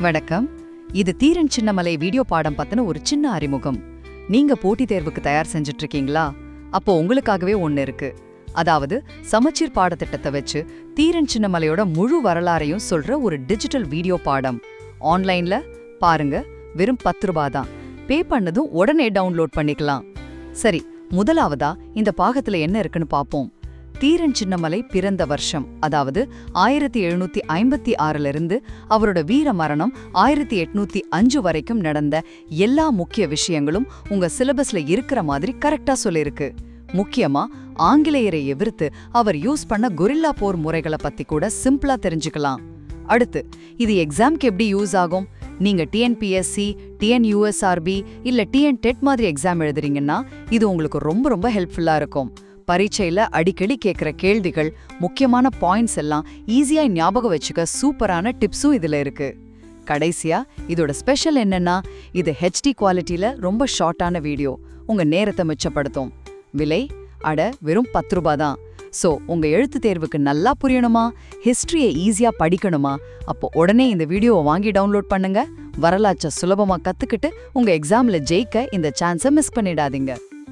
வணக்கம் இது தீரன் சின்னமலை வீடியோ பாடம் பத்தின ஒரு சின்ன அறிமுகம் நீங்க போட்டித் தேர்வுக்கு தயார் செஞ்சுட்டு இருக்கீங்களா அப்போ உங்களுக்காகவே ஒண்ணு இருக்கு அதாவது சமச்சீர் பாடத்திட்டத்தை வச்சு தீரன் சின்னமலையோட முழு வரலாறையும் சொல்ற ஒரு டிஜிட்டல் வீடியோ பாடம் ஆன்லைன்ல பாருங்க வெறும் பத்து ரூபாய் தான் பே பண்ணதும் உடனே டவுன்லோட் பண்ணிக்கலாம் சரி முதலாவதா இந்த பாகத்துல என்ன இருக்குன்னு பாப்போம் தீரன் சின்னமலை பிறந்த வருஷம் அதாவது ஆயிரத்தி எழுநூத்தி ஐம்பத்தி ஆறுல இருந்து அவரோட வீர மரணம் ஆயிரத்தி எட்நூத்தி அஞ்சு வரைக்கும் நடந்த எல்லா முக்கிய விஷயங்களும் உங்க சிலபஸ்ல இருக்கிற மாதிரி கரெக்டா சொல்லிருக்கு முக்கியமா ஆங்கிலேயரை எதிர்த்து அவர் யூஸ் பண்ண கொரில்லா போர் முறைகளை பத்தி கூட சிம்பிளா தெரிஞ்சுக்கலாம் அடுத்து இது எக்ஸாம்க்கு எப்படி யூஸ் ஆகும் நீங்க டிஎன்பிஎஸ்சி டிஎன்யூஎஸ்ஆர்பி இல்ல டிஎன் டெட் மாதிரி எக்ஸாம் எழுதுறீங்கன்னா இது உங்களுக்கு ரொம்ப ரொம்ப ஹெல்ப்ஃபுல்லா இருக்கும் பரீட்சையில அடிக்கடி கேட்குற கேள்விகள் முக்கியமான பாயிண்ட்ஸ் எல்லாம் ஈஸியா ஞாபகம் வச்சுக்க சூப்பரான டிப்ஸும் இதுல இருக்கு கடைசியா இதோட ஸ்பெஷல் என்னன்னா இது ஹெச்டி குவாலிட்டியில ரொம்ப ஷார்ட்டான வீடியோ உங்க நேரத்தை மிச்சப்படுத்தும் விலை அட வெறும் பத்து ரூபாய் தான் ஸோ உங்க எழுத்து தேர்வுக்கு நல்லா புரியணுமா ஹிஸ்டரியை ஈஸியா படிக்கணுமா அப்போ உடனே இந்த வீடியோவை வாங்கி டவுன்லோட் பண்ணுங்க வரலாற்றை சுலபமா கத்துக்கிட்டு உங்க எக்ஸாம்ல ஜெயிக்க இந்த சான்ஸை மிஸ் பண்ணிடாதீங்க